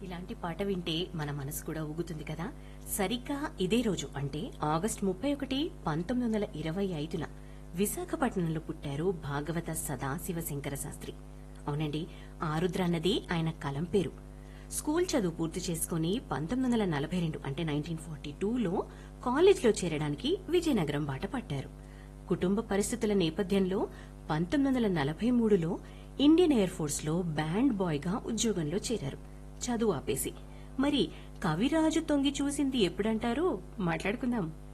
ఇలాంటి పాట వింటే మన మనసు కూడా ఊగుతుంది కదా సరిగ్గా ఇదే రోజు అంటే ఆగస్టు ముప్పై ఒకటి పంతొమ్మిది వందల ఇరవై ఐదున విశాఖపట్నంలో పుట్టారు భాగవత సదాశివ శంకర శాస్త్రి అవునండి ఆరుద్ర అన్నది ఆయన కలం పేరు స్కూల్ చదువు పూర్తి చేసుకుని పంతొమ్మిది వందల నలభై రెండు అంటే నైన్టీన్ ఫార్టీ టూలో కాలేజ్లో చేరడానికి విజయనగరం బాట పట్టారు కుటుంబ పరిస్థితుల నేపథ్యంలో పంతొమ్మిది వందల నలభై మూడులో ఇండియన్ ఎయిర్ ఫోర్స్ లో బ్యాండ్ బాయ్ గా ఉద్యోగంలో చేరారు చదువు ఆపేసి మరి కవిరాజు తొంగి చూసింది ఎప్పుడంటారో మాట్లాడుకుందాం